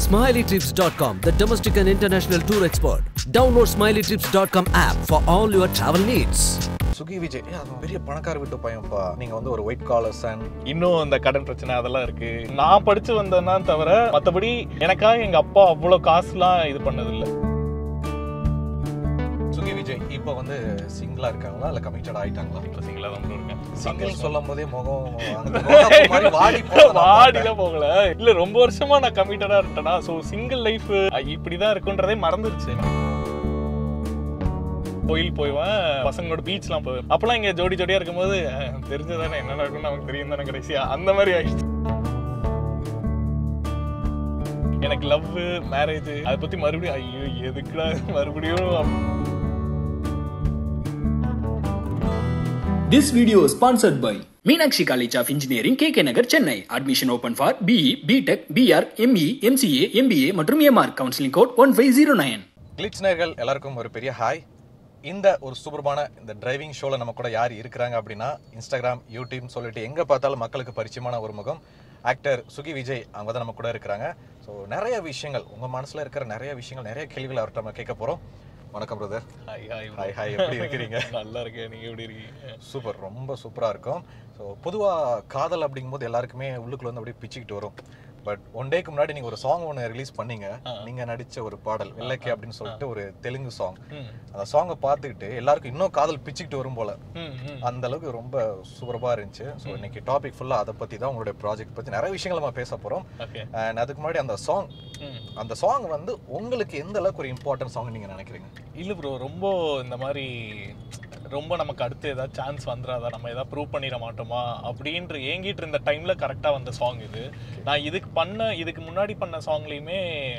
SmileyTrips.com, the domestic and international tour expert. Download SmileyTrips.com app for all your travel needs. Suki Vijay ஏ, அவன் பெரிய பணக்கார வீட்டு பையன்ப்பா நீங்க வந்து ஒரு ஒயிட் காலர் சன் இன்னும் அந்த கடன் பிரச்சனை அதெல்லாம் இருக்கு நான் படிச்சு வந்தேன்னா தவிர மத்தபடி எனக்காக எங்க அப்பா அவ்வளவு காசுலாம் இது பண்ணதில்லை சுகி விஜய் இப்போ வந்து சிங்கிளா இருக்காங்களா இல்ல கமிட்டட் ஆயிட்டாங்களா இப்போ சிங்கிளா தான் bro இருக்கேன் சிங்கிள் சொல்லும் போதே முகம் அந்த ரோஜாப்பூ மாதிரி வாடி போகுது நான் வாடில பார்த்தேன். போகல இல்ல ரொம்ப வருஷமா நான் கமிட்டடா இருந்தேனா சோ சிங்கிள் லைஃப் இப்படிதான் இருக்குன்றதே மறந்துருச்சு கோயில் போய்வேன் பசங்களோட பீச்லாம் போவேன் அப்பெல்லாம் இங்க ஜோடி ஜோடியா இருக்கும்போது அஹ், தெரிஞ்சதானே என்ன நடக்கும்னு நமக்கு தெரியும் தானே கடைசியா அந்த மாதிரி ஆயிடுச்சு எனக்கு லவ் மேரேஜ் அதை பத்தி மறுபடியும் ஐயோ எதுக்குடா மறுபடியும் This video is sponsored by Meenakshi College of Engineering, KK Nagar, Chennai. Admission open for BE, BTech, BR, ME, MCA, MBA மற்றும் MR. Counseling code 1509. கிளிட்ஸ் நேயர்கள் எல்லாருக்கும் ஒரு பெரிய ஹாய் இந்த ஒரு சூப்பர்பான இந்த டிரைவிங் ஷோவில் நம்ம கூட யார் இருக்கிறாங்க அப்படின்னா இன்ஸ்டாகிராம் யூடியூப் சொல்லிட்டு எங்கே பார்த்தாலும் மக்களுக்கு பரிச்சயமான ஒரு முகம் ஆக்டர் சுகி விஜய் அவங்க தான் நம்ம கூட இருக்கிறாங்க ஸோ நிறைய விஷயங்கள் உங்கள் மனசில் இருக்கிற நிறைய விஷயங்கள் நிறைய கேள்விகள் அவர்கிட்ட நம்ம கேட்க போகிறோம் வணக்கம் brother hi hi hi hi எப்படி இருக்கிறீங்க நல்லா இருக்கேன் நீங்க எப்படி இருக்கீங்க சூப்பர் ரொம்ப சூப்பராக இருக்கும் ஸோ பொதுவாக காதல் அப்படிங்கும்போது எல்லாருக்குமே உள்ளுக்குள்ள வந்து அப்படியே பிச்சுக்கிட்டு வரும் பட் ஒன் டேக்கு முன்னாடி நீங்கள் ஒரு சாங் ஒன்று ரிலீஸ் பண்ணீங்க நீங்கள் நடித்த ஒரு பாடல் வெள்ளைக்கே அப்படின்னு சொல்லிட்டு ஒரு தெலுங்கு சாங் ம். அந்த சாங்கை பார்த்துக்கிட்டு எல்லாருக்கும் இன்னும் காதல் பிச்சுக்கிட்டு வரும் போல ம், ம். அந்த அளவுக்கு ரொம்ப சூப்பராக இருந்துச்சு ஸோ இன்னைக்கு டாபிக் ஃபுல்லாக அதை பற்றி தான் உங்களுடைய ப்ராஜெக்ட் பற்றி நிறைய விஷயங்கள் நம்ம பேச போகிறோம் ஓகே அண்ட் அதுக்கு முன்னாடி அந்த சாங் ம். அந்த சாங் வந்து உங்களுக்கு எந்த அளவுக்கு ஒரு இம்பார்ட்டன்ட் சாங் நீங்கள் நினைக்கிறீங்க இல்ல ப்ரோ ரொம்ப இந்த மாதிரி ரொம்ப நமக்கு அடுத்து ஏதாவது சான்ஸ் வந்துடாதா நம்ம ஏதாவது ப்ரூவ் பண்ணிட மாட்டோமா அப்படின்ற ஏங்கிட்டு இருந்த டைம்ல கரெக்டா வந்த சாங் இது நான் இதுக்கு பண்ண இதுக்கு முன்னாடி பண்ண சாங்லயுமே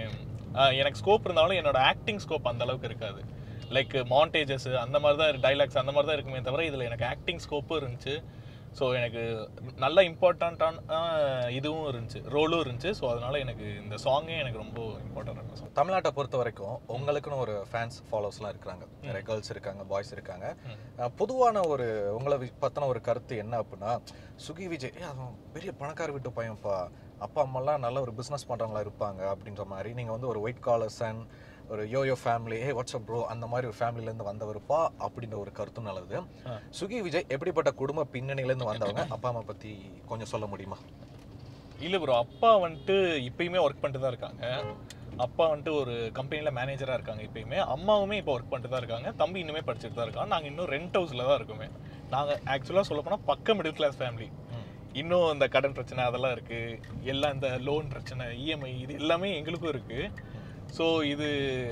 எனக்கு ஸ்கோப் இருந்தாலும் என்னோட ஆக்டிங் ஸ்கோப் அந்த அளவுக்கு இருக்காது லைக் மாண்டேஜஸ் அந்த மாதிரி தான் டைலாக்ஸ் அந்த மாதிரி தான் இருக்குமே தவிர இதில் எனக்கு ஆக்டிங் ஸ்கோப்பும் இருந்துச்சு ஸோ எனக்கு நல்ல இம்பார்ட்டண்ட்டான இதுவும் இருந்துச்சு ரோலும் இருந்துச்சு ஸோ அதனால எனக்கு இந்த சாங்கே எனக்கு ரொம்ப இம்பார்ட்டன்டான சாங் தமிழ்நாட்டை பொறுத்த வரைக்கும் உங்களுக்குன்னு ஒரு ஃபேன்ஸ் ஃபாலோவர்ஸ்லாம் இருக்கிறாங்க நிறைய கேர்ள்ஸ் இருக்காங்க பாய்ஸ் இருக்காங்க அஹ் பொதுவான ஒரு உங்களை வி- பத்தின ஒரு கருத்து என்ன அப்படின்னா சுகி விஜய் "ஏய், அவன் பெரிய பணக்கார வீட்டு பையன்ப்பா அப்பா அம்மாலாம் நல்ல ஒரு பிஸ்னஸ் பண்ணுறவங்களா இருப்பாங்க அப்படின்ற மாதிரி நீங்கள் வந்து ஒரு ஒயிட் காலர் சன் ஒரு yoyo family hey what's up bro அந்த மாதிரி ஒரு ஃபேமிலிலேருந்து வந்தவருப்பா அப்படின்ற ஒரு கருத்தும் நல்லது சுகி விஜய் எப்படிப்பட்ட குடும்ப பின்னணியிலேருந்து வந்தவங்க அப்பா அம்மா பற்றி கொஞ்சம் சொல்ல முடியுமா இல்லை ப்ரோ அப்பா வந்துட்டு இப்பயுமே ஒர்க் பண்ணிட்டு தான் இருக்காங்க அப்பா வந்துட்டு ஒரு கம்பெனியில் மேனேஜராக இருக்காங்க இப்பயுமே அம்மாவுமே இப்போ ஒர்க் பண்ணிட்டு தான் இருக்காங்க தம்பி இன்னுமே படிச்சுட்டு தான் இருக்காங்க நாங்கள் இன்னும் ரெண்ட் ஹவுஸில் தான் இருக்கோமே நாங்கள் ஆக்சுவலாக சொல்ல போனால் பக்க மிடில் கிளாஸ் ஃபேமிலி இன்னும் இந்த கடன் பிரச்சனை அதெல்லாம் இருக்குது எல்லாம் இந்த லோன் பிரச்சனை இஎம்ஐ இது எல்லாமே எங்களுக்கும் இருக்குது ஸோ இது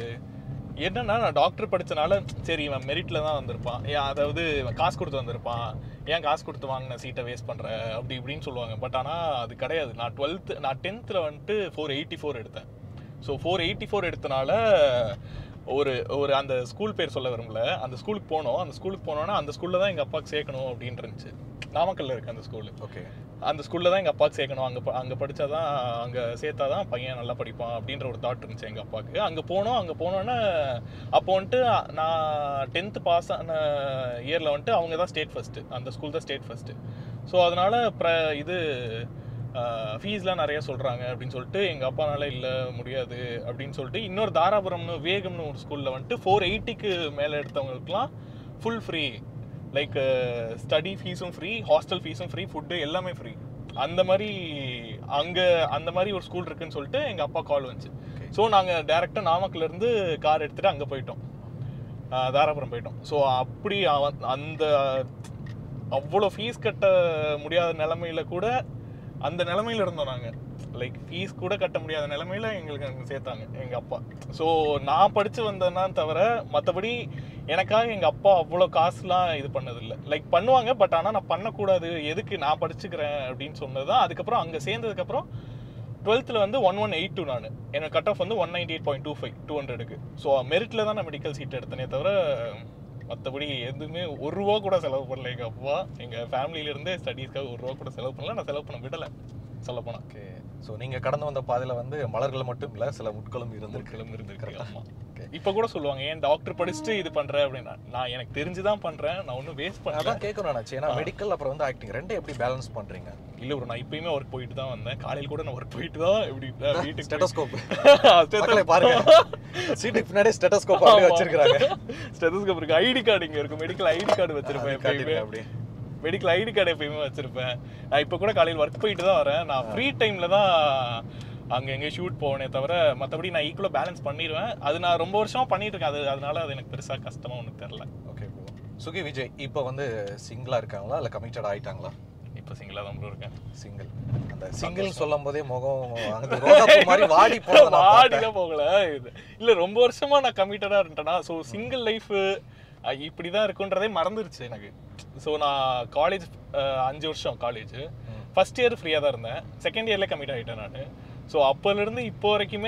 என்னன்னா நான் டாக்டர் படிச்சனால சரி இவன் மெரிட்ல தான் வந்திருப்பான் ஏன் அதாவது இவன் காசு கொடுத்து வந்திருப்பான் ஏன் காசு கொடுத்து வாங்கின சீட்டை வேஸ்ட் பண்ற அப்படி இப்படின்னு சொல்லுவாங்க பட் ஆனா அது கிடையாது நான் டுவெல்த் நான் டென்த்தில் வந்துட்டு ஃபோர் எயிட்டி ஃபோர் எடுத்தேன் ஸோ ஃபோர் எயிட்டி ஃபோர் எடுத்தனால ஒரு ஒரு அந்த ஸ்கூல் பேர் சொல்ல வரும்ல அந்த ஸ்கூலுக்கு போனோம் அந்த ஸ்கூலுக்கு போனோன்னா அந்த ஸ்கூலில் தான் எங்கள் அப்பாவுக்கு சேர்க்கணும் அப்படின்னு இருந்துச்சு நாமக்கல்ல இருக்கு அந்த ஸ்கூலு ஓகே அந்த ஸ்கூல்ல தான் எங்க அப்பாவுக்கு சேர்க்கணும் அங்க ப- அங்க படிச்சாதான் அங்க சேர்த்தாதான் பையன் நல்லா படிப்பான் அப்படின்ற ஒரு தாட் இருந்துச்சு எங்க அப்பாவுக்கு அங்க போனோம் அங்க போனோன்னே அப்போ வந்துட்டு நான் டென்த் பாஸ் ஆன இயர்ல வந்துட்டு அவங்க தான் ஸ்டேட் ஃபர்ஸ்ட் அந்த ஸ்கூல் தான் ஸ்டேட் ஃபர்ஸ்ட் ஸோ அதனால ப்ர இது ஃபீஸ்லாம் நிறைய சொல்றாங்க அப்படின்னு சொல்லிட்டு எங்க அப்பானால இல்ல முடியாது அப்படின்னு சொல்லிட்டு இன்னொரு தாராபுரம்னு வேகம்னு ஒரு ஸ்கூல்ல வந்துட்டு ஃபோர் எயிட்டிக்கு மேல எடுத்தவங்களுக்குலாம் ஃபுல் ஃப்ரீ லைக் ஸ்டடி ஃபீஸும் ஃப்ரீ ஹாஸ்டல் ஃபீஸும் ஃப்ரீ ஃபுட்டு எல்லாமே ஃப்ரீ அந்த மாதிரி அங்க அந்த மாதிரி ஒரு ஸ்கூல் இருக்குன்னு சொல்லிட்டு எங்க அப்பா கால் வந்துச்சு ஸோ நாங்க டேரக்டா நாமக்கல்ல இருந்து கார் எடுத்துட்டு அங்க போயிட்டோம் ஆஹ் தாராபுரம் போயிட்டோம் ஸோ அப்படி அவன் அந்த அவ்வளோ ஃபீஸ் கட்ட முடியாத நிலமையில கூட அந்த நிலமையில இருந்தோம் நாங்க லைக் ஃபீஸ் கூட கட்ட முடியாத நிலமையில எங்களுக்கு அங்க சேர்த்தாங்க எங்க அப்பா ஸோ நான் படிச்சு வந்தேன்னா தவிர மற்றபடி எனக்காக எங்க அப்பா அவ்வளோ காசுலாம் இது பண்ணதில்லை லைக் பண்ணுவாங்க பட் ஆனால் நான் பண்ணக்கூடாது எதுக்கு நான் படிச்சுக்கிறேன் அப்படின்னு சொன்னது தான் அதுக்கப்புறம் அங்கே சேர்ந்ததுக்கப்புறம் டுவெல்த்தில் வந்து ஒன் ஒன் எயிட் டூ நான் என்னோட கட் ஆஃப் வந்து one ninety eight point two five two ஹண்ட்ரடுக்கு ஸோ மெரிட்டில் தான் நான் மெடிக்கல் சீட் எடுத்தனே தவிர மற்றபடி எதுவுமே ஒரு ரூபா கூட செலவு பண்ணல எங்கள் அப்பா எங்கள் ஃபேமிலியிலேருந்தே ஸ்டடீஸ்க்காக ஒரு ரூபா கூட செலவு பண்ணல நான் செலவு பண்ண விடலை சொல்ல போனா ஓகே ஸோ நீங்க கடந்து வந்த பாதையில வந்து மலர்கள் மட்டும் இல்ல சில முட்களும் இருந்திருக்கு கிளம்பி இருந்திருக்கு ஆமா Okay. இப்ப கூட சொல்லுவாங்க ஏன் டாக்டர் படிச்சுட்டு இது பண்ற அப்படின்னா நான் எனக்கு தெரிஞ்சுதான் பண்றேன் நான் ஒன்றும் வேஸ்ட் பண்ணல அதான் கேட்கணும் நினைச்சு ஏன்னா மெடிக்கல் அப்புறம் வந்து ஆக்டிங் ரெண்டே எப்படி பேலன்ஸ் பண்றீங்க இல்ல ப்ரோ நான் இப்பயுமே ஒர்க் போயிட்டு தான் வந்தேன் காலையில கூட நான் ஒர்க் போயிட்டு தான் இப்படி நான் வீட்டுக்கு ஸ்டெட்டோஸ்கோப் போய்- மக்களை பாருங்க சீட்டுக்கு பின்னாடி ஸ்டெட்டோஸ்கோப் அப்படியே வச்சிருக்காங்க ஸ்டெதஸ்கோப் இருக்கு ஐடி கார்டு இங்க இருக்கு மெடிக்கல் ஐடி கார்டு வச்சிருப்பேன் எப்பயுமே காட்டிடுங்க அப்படியே மெடிக்கல் ஐடி கார்டு எப்பயுமே வச்சிருப்பேன் நான் இப்போ கூட காலையில் ஒர்க் போயிட்டு தான் வரேன் நான் ஃப்ரீ டைம்ல தான் அங்க எங்கே ஷூட் போவனே தவிர மற்றபடி நான் ஈக்குவலாக பேலன்ஸ் பண்ணிடுவேன் அது நான் ரொம்ப வருஷமா பண்ணிட்டு இருக்கேன் அது அதனால அது எனக்கு பெருசா கஷ்டமா ஒன்றும் தெரில ஓகே ப்ரோ சுகி விஜய் இப்போ வந்து சிங்கிளா இருக்காங்களா இல்ல கமிட்டட் ஆயிட்டாங்களா இப்போ சிங்கிளாக தான் ப்ரோ இருக்கேன் சிங்கிள் அந்த சிங்கிள் சொல்லும் போதே முகம் அங்க ரோஜாப்பூ மாதிரி வாடி போனதை நான் பார்த்தேன். வாடிலாம் போகல இது இல்ல ரொம்ப வருஷமா நான் கமிட்டடா இருந்தேனா ஸோ சிங்கிள் லைஃப் இப்படிதான் இருக்குன்றதே மறந்துருச்சு எனக்கு ஸோ நான் காலேஜ் அஞ்சு வருஷம் காலேஜ் ஃபர்ஸ்ட் இயர் ஃப்ரீயாக தான் இருந்தேன் செகண்ட் இயர்ல கமிட் ஆகிட்டேன் நான் ஸோ அப்போலேருந்து இப்போ வரைக்குமே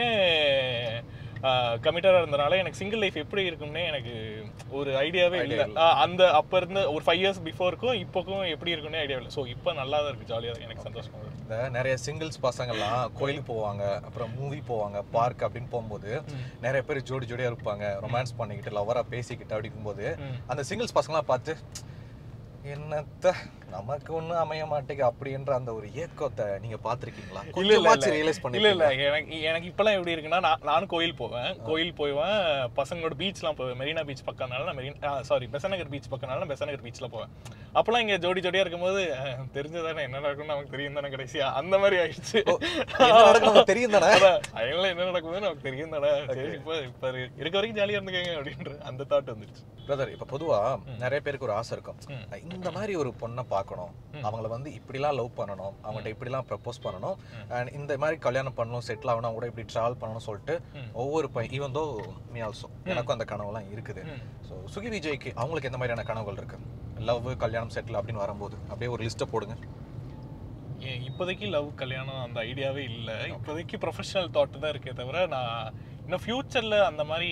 கமிட்டடாக இருந்தனால எனக்கு சிங்கிள் லைஃப் எப்படி இருக்கும்னே எனக்கு ஒரு ஐடியாவே Idea இல்லை இல்ல. அந்த அப்போ இருந்த ஒரு ஃபைவ் இயர்ஸ் பிஃபோருக்கும் இப்போக்கும் எப்படி இருக்கும்னே ஐடியா இல்லை ஸோ இப்போ நல்லா தான் இருக்குது ஜாலியாக எனக்கு சந்தோஷமா இருக்கு இந்த நிறைய சிங்கிள்ஸ் பசங்கள்லாம் கோயிலுக்கு போவாங்க அப்புறம் மூவி போவாங்க பார்க் அப்படின்னு போகும்போது நிறைய பேர் ஜோடி ஜோடியா இருப்பாங்க ரொமான்ஸ் பண்ணிக்கிட்டு லவரா பேசிக்கிட்டு அப்படி இருக்கும்போது ம். அந்த சிங்கிள்ஸ் பசங்களாம் பார்த்து என்னத்த நமக்கு ஒண்ணும் அமைய மாட்டேங்க அப்படின்ற அந்த ஒரு ஏக்கத்தை நீங்க பாத்திருக்கீங்களா இல்ல இல்ல கொஞ்சமாச்சும் ரியலைஸ் இல்ல இல்ல பண்ணி எனக்கு எனக்கு இப்பெல்லாம் எப்படி இருக்குன்னா நான் நானும் கோயில் போவேன் கோயில் போவேன் பசங்களோட பீச்லாம் போவேன் மெரினா பீச் பக்கம்னால நான் மெரினா சாரி பெசநகர் பீச் பக்கம்னால நான் பெசநகர் பீச்ல போவேன் அப்பெல்லாம் இங்க ஜோடி ஜோடியா இருக்கும்போது அஹ், தெரிஞ்சதானே என்ன நடக்கும்னு நமக்கு தெரியும் தானே கடைசியா அந்த மாதிரி ஆயிடுச்சு என்ன நடக்கும் நமக்கு தெரியும் தானே அதான், அயல்ல என்ன நடக்குதுன்னு நமக்கு தெரியும் தானே சரி இப்ப இப்ப இரு- இருக்க வரைக்கும் ஜாலியா இருந்துக்கங்க அப்படின்ற அந்த தாட் வந்துருச்சு பிரதர் இப்ப பொதுவா நிறைய பேருக்கு ஒரு ஆசை இருக்கும் ம். இந்த மாதிரி ஒரு பொண்ணை பார்க்கணும் அவங்கள வந்து இப்படிலாம் லவ் பண்ணணும் அவங்கள்ட்ட இப்படிலாம் ப்ரப்போஸ் பண்ணணும் அண்ட் இந்த மாதிரி கல்யாணம் பண்ணணும் செட்டில் ஆகணும் கூட இப்படி ட்ராவல் பண்ணணும் சொல்லிட்டு ம். ஒவ்வொரு பையன் ஈவன் தோ மீ ஆல்சோ எனக்கும் அந்த கனவுலாம் இருக்குது ம். ஸோ சுகி விஜய்க்கு அவங்களுக்கு எந்த மாதிரியான கனவுகள் இருக்கு லவ் கல்யாணம் செட்டில் அப்படின்னு வரும்போது அப்படியே ஒரு லிஸ்ட்டை போடுங்க ஏன் இப்போதைக்கு லவ் கல்யாணம் அந்த ஐடியாவே இல்லை இப்போதைக்கு ப்ரொஃபஷனல் தாட் தான் இருக்கே தவிர நான் இன்னும் ஃப்யூச்சரில் அந்த மாதிரி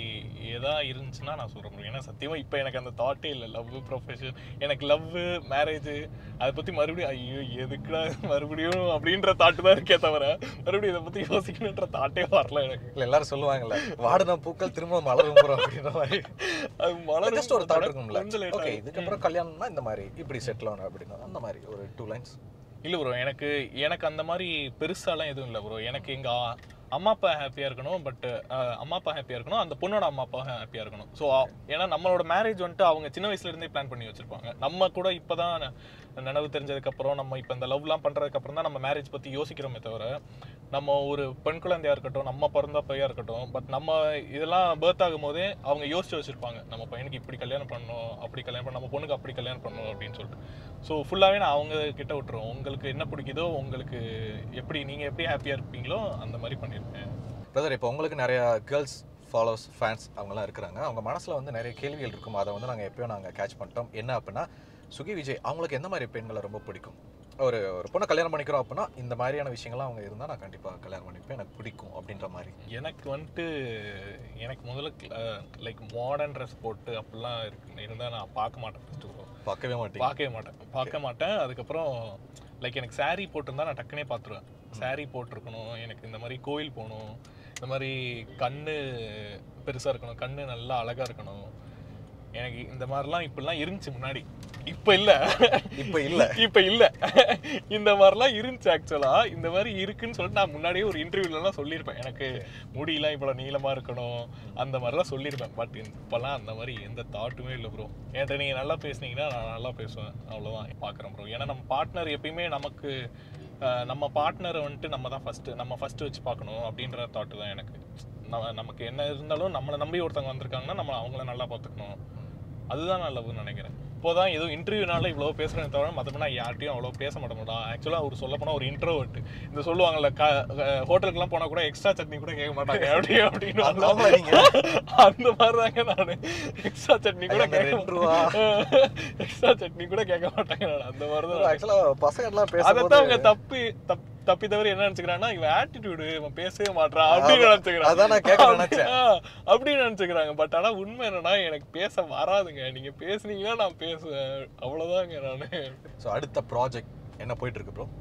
எதா இருந்துச்சுன்னா நான் சொல்ல முடியும் ஏன்னா சத்தியமாக இப்போ எனக்கு அந்த தாட்டே இல்லை லவ் ப்ரொஃபஷன் எனக்கு லவ் மேரேஜ் அதை பற்றி மறுபடியும் ஐயோ எதுக்குடா மறுபடியும் அப்படின்ற தாட்டு தான் இருக்கே தவிர மறுபடியும் இதை பற்றி யோசிக்கணுன்ற தாட்டே வரல எனக்கு இல்லை எல்லாரும் சொல்லுவாங்கல்ல வாடின பூக்கள் திரும்ப மலரும் போகிறோம் அப்படின்ற மாதிரி அது மலரும் ஜஸ்ட் ஒரு தாட் கொஞ்சம் இருக்கும்ல late ஓகே ஆகும். இதுக்கப்புறம் கல்யாணம்னா இந்த மாதிரி இப்படி செட்டில் ஆகணும் அப்படின்னா அந்த மாதிரி ஒரு டூ லைன்ஸ் இல்லை ப்ரோ எனக்கு எனக்கு அந்த மாதிரி பெருசாலாம் எதுவும் இல்லை ப்ரோ எனக்கு எங்க அ- அம்மா அப்பா ஹாப்பியாக இருக்கணும் பட் அம்மா அப்பா ஹாப்பியாக இருக்கணும் அந்த பொண்ணோட அம்மா அப்பா ஹாப்பியாக இருக்கணும் ஸோ ஏன்னா நம்மளோட மேரேஜ் வந்துட்டு அவங்க சின்ன வயசுல இருந்தே பிளான் பண்ணி வச்சிருப்பாங்க நம்ம கூட இப்போதான் நினைவு தெரிஞ்சதுக்கப்புறம் நம்ம இப்போ இந்த லவ்லாம் பண்ணுறதுக்கப்புறம் தான் நம்ம மேரேஜ் பற்றி யோசிக்கிறோமே தவிர நம்ம ஒரு பெண் குழந்தையா இருக்கட்டும் நம்ம பிறந்த பையா இருக்கட்டும் பட் நம்ம இதெல்லாம் பேர்த் ஆகும் போதே அவங்க யோசிச்சு வச்சிருப்பாங்க நம்ம பையனுக்கு இப்படி கல்யாணம் பண்ணணும் அப்படி கல்யாணம் பண்ணணும் நம்ம பொண்ணுக்கு அப்படி கல்யாணம் பண்ணணும் அப்படின்னு சொல்லிட்டு ஸோ ஃபுல்லாகவே நான் அவங்க கிட்ட விட்டுருவோம் உங்களுக்கு என்ன பிடிக்குதோ உங்களுக்கு எப்படி நீங்கள் எப்படி ஹாப்பியாக இருப்பீங்களோ அந்த மாதிரி பண்ணியிருக்கேன் பிரதர் இப்போ உங்களுக்கு நிறைய கேர்ள்ஸ் ஃபாலோவர்ஸ் ஃபேன்ஸ் அவங்கலாம் இருக்கிறாங்க அவங்க மனசில் வந்து நிறைய கேள்விகள் இருக்கும் அதை வந்து நாங்கள் எப்பயோ நாங்கள் கேட்ச் பண்ணிட்டோம் என்ன அப்படின்னா சுகி விஜய் அவங்களுக்கு எந்த மாதிரி பெண்களை ரொம்ப பிடிக்கும் ஒரு ஒரு பொண்ணை கல்யாணம் பண்ணிக்கிறோம் அப்படின்னா இந்த மாதிரியான விஷயங்கள்லாம் அவங்க இருந்தால் நான் கண்டிப்பாக கல்யாணம் பண்ணிப்பேன் எனக்கு பிடிக்கும் அப்படின்ற மாதிரி எனக்கு வந்துட்டு எனக்கு முதல்ல லைக் மாடர்ன் ட்ரெஸ் போட்டு அப்படிலாம் இருக்கு இருந்தால் நான் பார்க்க மாட்டேன் ஃபஸ்ட்டு பார்க்கவே மாட்டேங்க பார்க்கவே மாட்டேன் பார்க்க மாட்டேன் அதுக்கப்புறம் லைக் எனக்கு saree போட்டிருந்தா நான் டக்குனே பார்த்துருவேன் saree போட்டிருக்கணும் எனக்கு இந்த மாதிரி கோயில் போகணும் இந்த மாதிரி கண்ணு பெருசாக இருக்கணும் கண்ணு நல்லா அழகாக இருக்கணும் எனக்கு இந்த மாதிரிலாம் இப்படிலாம் இருந்துச்சு முன்னாடி இப்போ இல்லை இப்போ இல்லை இப்போ இல்லை இந்த மாதிரிலாம் இருந்துச்சு ஆக்சுவலாக இந்த மாதிரி இருக்குன்னு சொல்லிட்டு நான் முன்னாடியே ஒரு இன்டர்வியூலலாம் சொல்லியிருப்பேன் எனக்கு முடியெல்லாம் இவ்வளோ நீளமாக இருக்கணும் அந்த மாதிரிலாம் சொல்லியிருப்பேன் பட் இப்போல்லாம் அந்த மாதிரி எந்த தாட்டுமே இல்லை ப்ரோ என்கிட்ட நீங்கள் நல்லா பேசுனீங்கன்னா நான் நல்லா பேசுவேன் அவ்வளோதான் பார்க்குறேன் ப்ரோ ஏன்னா நம்ம பார்ட்னர் எப்பயுமே நமக்கு அஹ், நம்ம பார்ட்னரை வந்துட்டு நம்ம தான் ஃபஸ்ட்டு நம்ம ஃபஸ்ட்டு வச்சு பார்க்கணும் அப்படின்ற தாட்டு தான் எனக்கு நம்ம நமக்கு என்ன இருந்தாலும் நம்மளை நம்பி ஒருத்தவங்க வந்திருக்காங்கன்னா நம்ம அவங்கள நல்லா பார்த்துக்கணும் அதுதான் நான் லவ்னு நினைக்கிறேன் இப்போதான் ஏதோ இன்டர்வியூனால இவ்வளோ பேசுறேன் தவிர மற்றபடி நான் யார்ட்டையும் அவ்வளோ பேச மாட்டேன் ஆக்சுவலாக ஒரு சொல்ல போனால் ஒரு இன்ட்ரோவர்ட் இந்த சொல்லுவாங்கல்ல க ஹோட்டலுக்குலாம் போனால் கூட எக்ஸ்ட்ரா சட்னி கூட கேட்க மாட்டாங்க அப்படி அப்படின்னு ஆமாம் நீங்க அந்த மாதிரி தாங்க நான் எக்ஸ்ட்ரா சட்னி கூட ஐயா, அந்த கேட்க ரெண்டு ரூபா. எக்ஸ்ட்ரா சட்னி கூட கேட்க மாட்டாங்க நான் அந்த மாதிரி தான் ஆக்சுவலாக பசங்கள்லாம் அதைத்தான் பேசும்போது அவங்க தப்பி தப் தப்பி தவிர என்ன நினைச்சுக்கிறாங்கன்னா இவன் ஆட்டிடியூடு இவன் பேசவே மாட்டான் அப்படின்னு நினைச்சுக்கிறான் அதான் நான் கேட்க நினைச்சேன். ஆ, அப்படின்னு நினைச்சுக்கிறாங்க பட் ஆனா உண்மை என்னன்னா எனக்கு பேச வராதுங்க நீங்க பேசுனீங்கன்னா நான் பேசுவேன் அவ்வளவுதாங்க நானு ஸோ அடுத்த ப்ராஜெக்ட் என்ன போயிட்டு இருக்கு ப்ரோ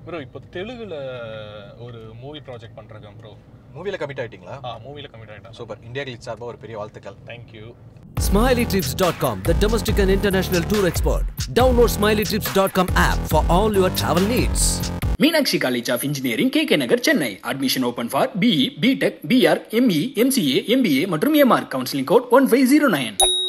ப்ரோ இப்போ தெலுங்குல ஒரு மூவி ப்ராஜெக்ட் பண்றேன் ப்ரோ மூவில கமிட் ஆயிட்டீங்களா ஆ மூவில கமிட் ஆயிட்டேன் சூப்பர் இந்தியா கிளிச் சார்பா ஒரு பெரிய வாழ்த்துக்கள் thank you SmileyTrips.com, the domestic and international tour expert. Download SmileyTrips.com app for all your travel needs. Meenakshi college of engineering K K Nagar Chennai admission open for BE BTech BR ME MCA MBA மற்றும் MR counseling code one five zero nine